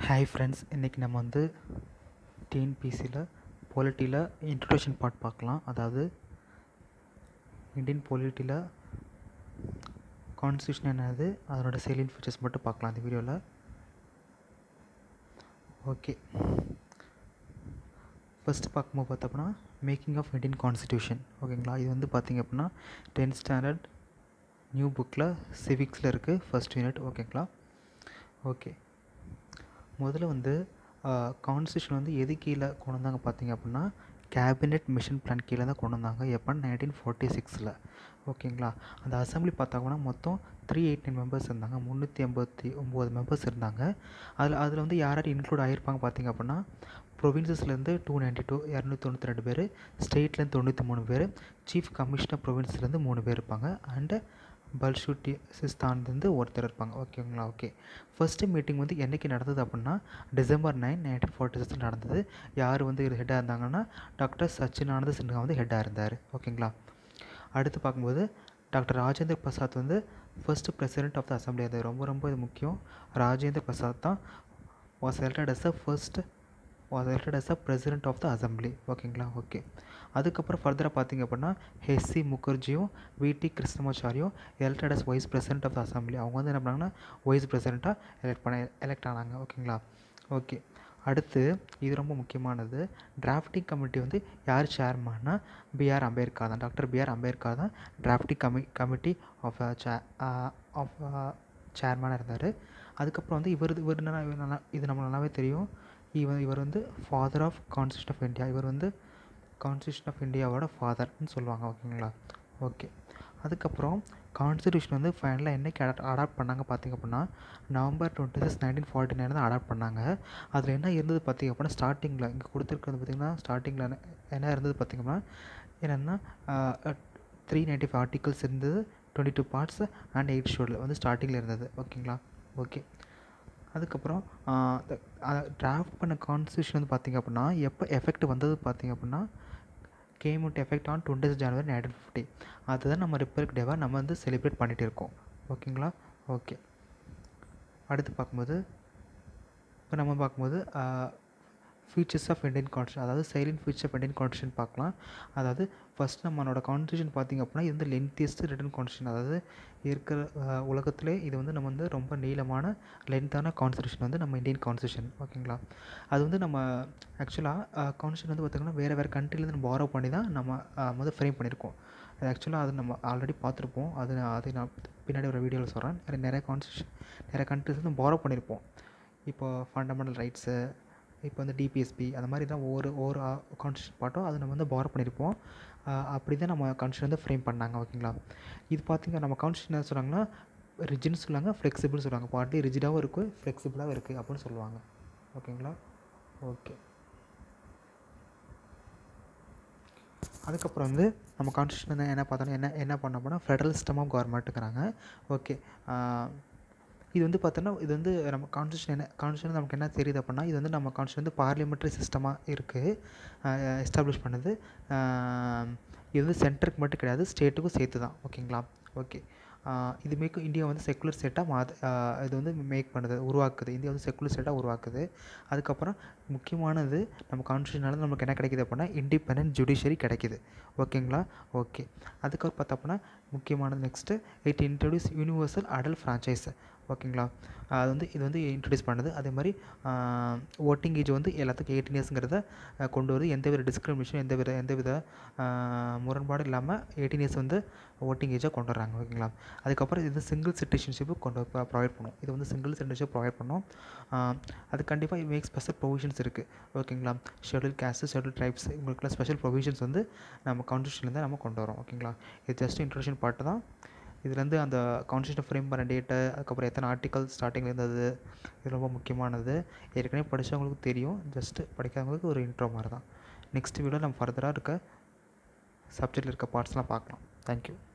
hi friends இன்றைக்கி நம்ம வந்து டிஎன்பிசியில் பொலிட்டியில் இன்ட்ரொடக்ஷன் பார்ட் பார்க்கலாம் அதாவது இந்தியன் பொலிட்டியில் கான்ஸ்டியூஷன் என்னது அதனோட சேலியன் ஃபீச்சர்ஸ் மட்டும் பார்க்கலாம் இந்த வீடியோவில் ஓகே ஃபஸ்ட்டு பார்க்கும்போது பார்த்தோம்னா மேக்கிங் ஆஃப் இந்தியன் கான்ஸ்டியூஷன் ஓகேங்களா இது வந்து பார்த்திங்க அப்படின்னா டென்த் ஸ்டாண்டர்ட் நியூ புக்கில் சிவிக்ஸில் இருக்குது ஃபஸ்ட் யூனிட் ஓகேங்களா ஓகே முதல்ல வந்து கான்ஸ்டியூஷன் வந்து எது கீழே கொண்டு வந்தாங்க பார்த்தீங்க அப்படின்னா கேபினெட் மிஷன் பிளான் கீழே தான் கொண்டு வந்தாங்க எப்போ நைன்டீன் ஃபார்ட்டி சிக்ஸில் ஓகேங்களா அந்த அசம்பிளி பார்த்தாங்கன்னா மொத்தம் த்ரீ எயிட் நைன் மெம்பர்ஸ் இருந்தாங்க முந்நூற்றி எண்பத்தி ஒம்பது மெம்பர்ஸ் இருந்தாங்க அதில் அதில் வந்து யார் யார் இன்க்ளூட் ஆகியிருப்பாங்க பார்த்தீங்க அப்படின்னா ப்ரொவின்சஸ்லேருந்து டூ நைன்ட்டி டூ இரநூத்தி தொண்ணூற்றி ரெண்டு பேர் ஸ்டேட்லேருந்து தொண்ணூற்றி மூணு பேர் சீஃப் கமிஷனர் ப்ரொவின்ஸ்லேருந்து மூணு பேர் இருப்பாங்க அண்டு பல்ஷூட்டி சிஸ்தான்லேருந்து ஒருத்தர் இருப்பாங்க ஓகேங்களா ஓகே ஃபஸ்ட்டு மீட்டிங் வந்து என்றைக்கு நடந்தது அப்படின்னா டிசம்பர் நைன் நைன்டீன் ஃபார்ட்டி சிக்ஸில் நடந்தது யார் வந்து ஹெட்டாக இருந்தாங்கன்னா டாக்டர் சச்சினானந்த சின்ஹா வந்து ஹெட்டாக இருந்தார் ஓகேங்களா அடுத்து பார்க்கும்போது டாக்டர் ராஜேந்திர பிரசாத் வந்து first president of the assembly அது ரொம்ப ரொம்ப இது முக்கியம் ராஜேந்திர பிரசாத் தான் was elected as a first was elected as a president of the assembly ஓகேங்களா ஓகே அதுக்கப்புறம் ஃபர்தராக பார்த்தீங்க அப்படின்னா ஹெச்சி முகர்ஜியும் விடி கிருஷ்ணமாச்சாரியும் elected as vice president of the assembly அவங்க வந்து என்ன பண்ணாங்கன்னா வைஸ் பிரசிடெண்ட்டாக எலெக்ட் பண்ண எலெக்ட் ஆனாங்க ஓகேங்களா ஓகே அடுத்து இது ரொம்ப முக்கியமானது டிராஃப்டிங் கமிட்டி வந்து யார் சேர்மன்னா பிஆர் அம்பேத்கர் தான் டாக்டர் பிஆர் அம்பேத்கர் தான் டிராஃப்டிங் கமி கமிட்டி ஆஃப் சே ஆஃப் சேர்மனாக இருந்தார் அதுக்கப்புறம் வந்து இவர் இவர் என்ன நல்லா இது நம்ம நல்லாவே தெரியும் இவர் இவர் வந்து father of constitution of India இவர் வந்து கான்ஸ்டியூஷன் ஆஃப் இந்தியாவோட ஃபாதர்னு சொல்லுவாங்க ஓகேங்களா ஓகே அதுக்கப்புறம் கான்ஸ்டியூஷன் வந்து ஃபைனலாக என்றைக்கு அடாப்ட் அடாப்ட் பண்ணாங்க பார்த்திங்க அப்படின்னா November twenty six nineteen forty nine தான் அடாப்ட் பண்ணாங்க அதில் என்ன இருந்தது பார்த்திங்க அப்படின்னா ஸ்டார்டிங்கில் இங்கே கொடுத்துருக்கிறது பார்த்திங்கன்னா ஸ்டார்டிங்கில் என்ன என்ன இருந்தது பார்த்திங்கன்னா என்னென்னா த்ரீ நைன்ட்டி ஃபைவ் ஆர்டிகல்ஸ் இருந்தது twenty two parts and eight ஷோடில் வந்து ஸ்டார்டிங்கில் இருந்தது ஓகேங்களா ஓகே அதுக்கப்புறம் டிராஃப்ட் பண்ண கான்ஸ்டியூஷன் வந்து பார்த்திங்க அப்படின்னா எப்போ எஃபெக்ட் வந்தது பார்த்திங்க அப்படின்னா came it effect on twenty January nineteen fifty அதுதான் நம்ம ரிப்பப்ளிக் டேவாக நம்ம வந்து செலிப்ரேட் பண்ணிகிட்டு இருக்கோம் ஓகேங்களா ஓகே அடுத்து பார்க்கும்போது இப்போ நம்ம பார்க்கும்போது ஃபீச்சர்ஸ் ஆஃப் இண்டியன் கான்ஸ்டியூஷன் அதாவது salient feature of Indian constitution பார்க்கலாம் அதாவது ஃபஸ்ட் நம்மளோட கான்ஸ்டியூஷன் பார்த்திங்க அப்படின்னா இது வந்து லென்த்தியஸ்ட் ரிட்டன் கான்ஸ்டியூஷன் அதாவது இருக்கிற உலகத்திலே இது வந்து நம்ம வந்து ரொம்ப நீளமான லென்த்தான கான்ஸ்டியூஷன் வந்து நம்ம இந்தியன் கான்ஸ்டியூஷன் ஓகேங்களா அது வந்து நம்ம ஆக்சுவலாக கான்ஸ்டியூஷன் வந்து பார்த்திங்கன்னா வேறு வேறு கண்ட்ரிலேருந்து நம்ம பாரோ பண்ணி தான் நம்ம வந்து ஃப்ரேம் பண்ணியிருக்கோம் அது ஆக்சுவலாக அது நம்ம ஆல்ரெடி பார்த்துருப்போம் அது அதை நான் பின்னாடி ஒரு வீடியோவில் சொல்கிறேன் நிறைய கான்ஸ்டியூஷன் நிறைய கண்ட்ரிஸ் வந்து பாரோ பண்ணியிருப்போம் இப்போ ஃபண்டமெண்டல் ரைட்ஸு இப்போ வந்து டிபிஎஸ்பி அந்த மாதிரி தான் ஒவ்வொரு ஒவ்வொரு கான்ஸ்டியூஷன் பாட்டும் அதை நம்ம வந்து பாரோ பண்ணியிருப்போம் அப்படி தான் நம்ம கான்ஸ்டியூஷன் வந்து ஃப்ரேம் பண்ணாங்க ஓகேங்களா இது பார்த்திங்க நம்ம கான்ஸ்டியூஷன் என்ன சொல்கிறாங்கன்னா ரிஜின்னு சொல்லுவாங்க ஃப்ளெக்சிபிள் சொல்லுவாங்க பார்ட்டி ரிஜிடாகவும் இருக்குது ஃப்ளெக்சிபிளாகவும் இருக்குது அப்படின்னு சொல்லுவாங்க ஓகேங்களா ஓகே அதுக்கப்புறம் வந்து நம்ம கான்ஸ்டியூஷன் வந்து என்ன பார்த்தோன்னா என்ன என்ன பண்ண போனால் ஃபெடரல் சிஸ்டம் ஆஃப் கவர்மெண்ட்டுக்கிறாங்க ஓகே இது வந்து பார்த்தோன்னா இது வந்து நம்ம கான்ஸ்டியூஷன் என்ன கான்ஸ்டியூஷன் நமக்கு என்ன தெரியுது அப்படின்னா இது வந்து நம்ம கான்ஸ்டியூஷன் வந்து பார்லிமெண்ட்ரி சிஸ்டமாக இருக்குது எஸ்டாப்ளிஷ் பண்ணுது இது வந்து சென்டருக்கு மட்டும் கிடையாது ஸ்டேட்டுக்கும் சேர்த்து தான் ஓகேங்களா ஓகே இது மேக் இந்தியா வந்து செக்குலர் ஸ்டேட்டாக மாது இது வந்து மேக் பண்ணுது உருவாக்குது இந்தியா வந்து செக்குலர் ஸ்டேட்டாக உருவாக்குது அதுக்கப்புறம் முக்கியமானது நம்ம கான்ஸ்டியூஷனால நமக்கு என்ன கிடைக்கிது அப்படின்னா இண்டிபெண்டன்ட் ஜுடிஷியரி கிடைக்கிது ஓகேங்களா ஓகே அதுக்கப்புறம் பார்த்தோம்னா முக்கியமானது next it introduce universal adult franchise ஓகேங்களா அது வந்து இது வந்து இன்ட்ரடியூஸ் பண்ணுது அதே மாதிரி ஓட்டிங் ஏஜ் வந்து எல்லாத்துக்கும் எயிட்டீன் இயர்ஸுங்கிறத கொண்டு வருது எந்த வித டிஸ்கிரிமினேஷன் எந்த வித எந்த வித முரண்பாடும் இல்லாமல் எயிட்டீன் இயர்ஸ் வந்து ஓட்டிங் ஏஜாக கொண்டு வராங்க ஓகேங்களா அதுக்கப்புறம் இது சிங்கிள் சிட்டிசன்ஷிப்பு கொண்டு ப்ரொவைட் பண்ணும் இது வந்து சிங்கிள் சிட்டிசன்ஷிப் ப்ரொவைட் பண்ணும் அது கண்டிப்பாக மேக் ஸ்பெஷல் ப்ரொவிஷன்ஸ் இருக்குது ஓகேங்களா ஷெடியூல் கேஸ்ட்டு ஷெடியூல் ட்ரைப்ஸ் இவங்களுக்குலாம் ஸ்பெஷல் ப்ரொவிஷன்ஸ் வந்து நம்ம கான்ஸ்டியூஷன்லேருந்து நம்ம கொண்டு வரோம் ஓகேங்களா இது ஜஸ்ட் இன்ட்ரடக்ஷன் பார்ட்டு தான் இதுலேருந்து அந்த கான்ஸ்டியூஷன் ஃப்ரேம் பண்ண டேட்டு அதுக்கப்புறம் எத்தனை ஆர்டிக்கல் ஸ்டார்டிங்கில் இருந்தது இது ரொம்ப முக்கியமானது ஏற்கனவே படித்தவங்களுக்கு தெரியும் ஜஸ்ட்டு படிக்காதவங்களுக்கு ஒரு இன்ட்ரோ மாதிரி தான் நெக்ஸ்ட் வீடியோ நம்ம ஃபர்தராக இருக்க சப்ஜெக்டில் இருக்க பார்ட்ஸ்லாம் பார்க்கலாம் தேங்க்யூ